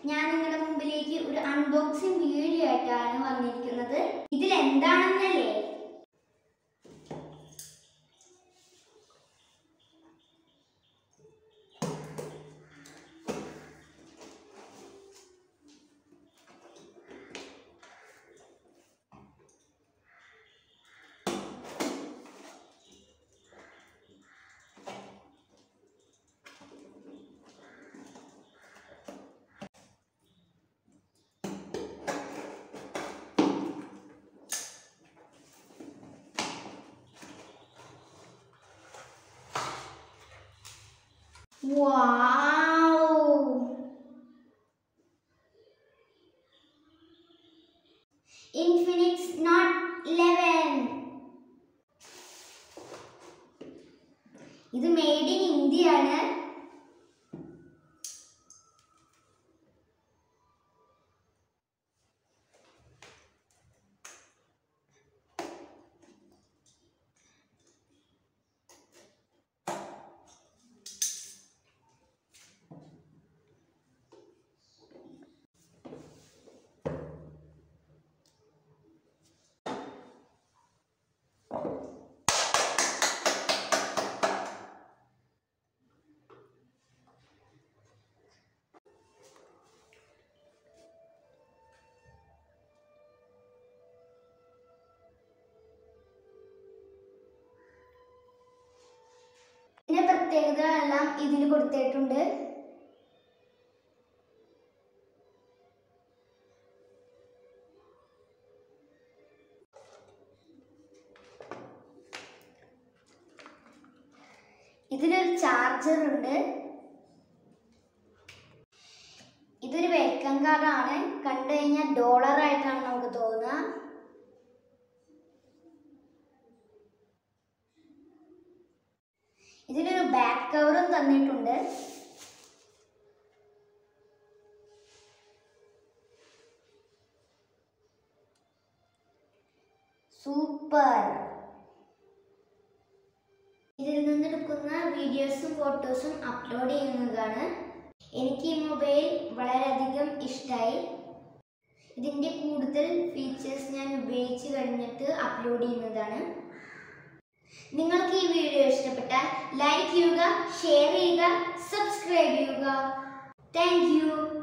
ഞാൻ നിങ്ങളുടെ മുമ്പിലേക്ക് ഒരു അൺബോക്സിംഗ് വീഡിയോ ആയിട്ടാണ് വന്നിരിക്കുന്നത് ഇതിൽ എന്താണെന്നല്ലേ Wow! Infinix Note 11 ഇത് മെയ്ഡ് ഇൻ ഇന്ത്യ ആണ് ഇതിന്റെ പ്രത്യേകതകളെല്ലാം ഇതിൽ കൊടുത്തിട്ടുണ്ട് ഇതിലൊരു ചാർജർ ഉണ്ട് ഇതൊരു വെൽക്കം കാർഡാണ് കണ്ടു കഴിഞ്ഞാൽ ഡോളർ ആയിട്ടാണ് നമുക്ക് തോന്നുക ഇതിലൊരു ബാക്ക് കവറും തന്നിട്ടുണ്ട് സൂപ്പർ ഇതിൽ നിന്നെടുക്കുന്ന വീഡിയോസും ഫോട്ടോസും അപ്ലോഡ് ചെയ്യുന്നതാണ് എനിക്ക് ഈ മൊബൈൽ വളരെയധികം ഇഷ്ടമായി ഇതിൻ്റെ കൂടുതൽ ഫീച്ചേഴ്സ് ഞാൻ ഉപയോഗിച്ച് കഴിഞ്ഞിട്ട് അപ്ലോഡ് ചെയ്യുന്നതാണ് നിങ്ങൾക്ക് ഈ വീഡിയോ ഇഷ്ടപ്പെട്ടാൽ ലൈക്ക് ചെയ്യുക ഷെയർ ചെയ്യുക സബ്സ്ക്രൈബ് ചെയ്യുക താങ്ക് യു